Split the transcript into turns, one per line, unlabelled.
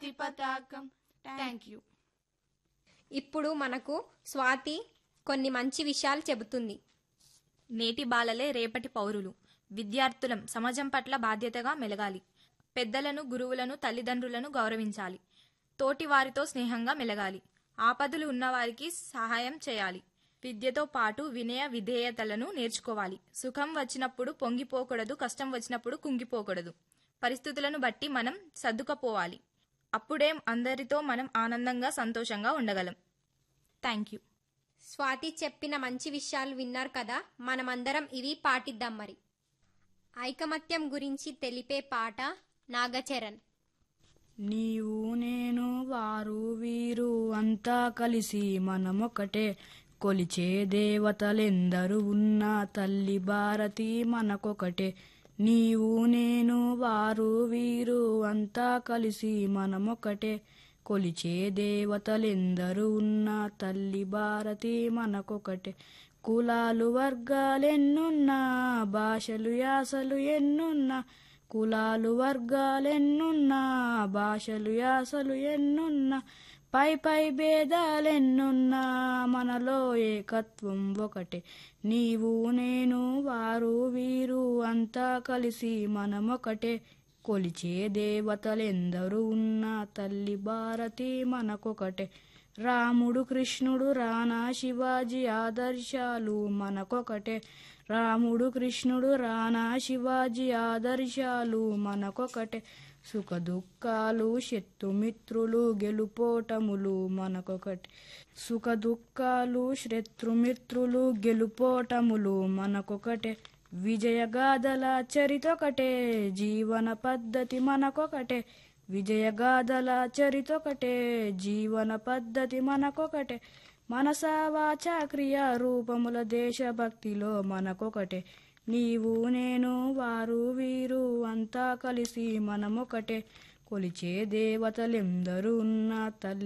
జాతి పతాకం thank you
ఇప్పుడు మనకు స్వాతి కొన్ని మంచి విషయాలు చెబుతుంది
నేటి బాలలే రేపటి పౌరులు విద్యార్థులం సమాజం పట్ల బాధ్యతగా మెలగాలి పెద్దలను గురువులను తల్లిదండ్రులను గౌరవించాలి తోటి వారితో స్నేహంగా మెలగాలి ఆపదలు ఉన్నవారికి సహాయం చేయాలి విద్యతో పాటు వినయ విధేయతలను నేర్చుకోవాలి సుఖం వచ్చినప్పుడు పొంగిపోకూడదు కష్టం వచ్చినప్పుడు కుంగిపోకూడదు పరిస్థితులను బట్టి మనం సర్దుకపోవాలి అప్పుడే అందరితో మనం ఆనందంగా సంతోషంగా ఉండగలం థ్యాంక్ యూ
స్వాతి చెప్పిన మంచి విషయాలు విన్నారు కదా మనమందరం ఇవి పాటిద్దాం మరి ఐకమత్యం గురించి తెలిపే పాట నాగచరణ్
నీవు నేను వారు వీరు అంతా కలిసి మనమొకటే కొలిచే దేవతలెందరూ ఉన్నా తల్లి భారతి మనకొకటే నీవు నేను వారు వీరు అంతా కలిసి మనమొకటే కొలిచే దేవతలెందరూ ఉన్నా తల్లి భారతి మనకొకటే కులాలు వర్గాలెన్నున్నా భాషలు యాసలు ఎన్నున్నా కులాలు వర్గాలెన్నున్నా భాషలు యాసలు ఎన్నున్నా పై పై భేదాలెన్నున్నా మనలో ఏకత్వం ఒకటే నీవు నేను వారు వీరు అంతా కలిసి మనమొకటే కొలిచే దేవతలెందరూ ఉన్నా తల్లి భారతి మనకొకటే రాముడు కృష్ణుడు రానా శివాజీ ఆదర్శాలు మనకొకటే రాముడు కృష్ణుడు రానా శివాజీ ఆదర్శాలు మనకొకటే సుఖ దుఃఖాలు శత్రుమిత్రులు గెలుపోటములు మనకొకటి సుఖ దుఃఖాలు శత్రుమిత్రులు గెలుపోటములు మనకొకటే విజయగాథల చరితొకటే జీవన పద్ధతి మనకొకటే విజయగాథల చరితొకటే జీవన పద్ధతి మనకొకటే మనసా వాచా క్రియా రూపముల దేశభక్తిలో మనకొకటే నీవు నేను వారు వీరు అంతా కలిసి మనమొకటే కొలిచే దేవతలెందరూ ఉన్న తల్లి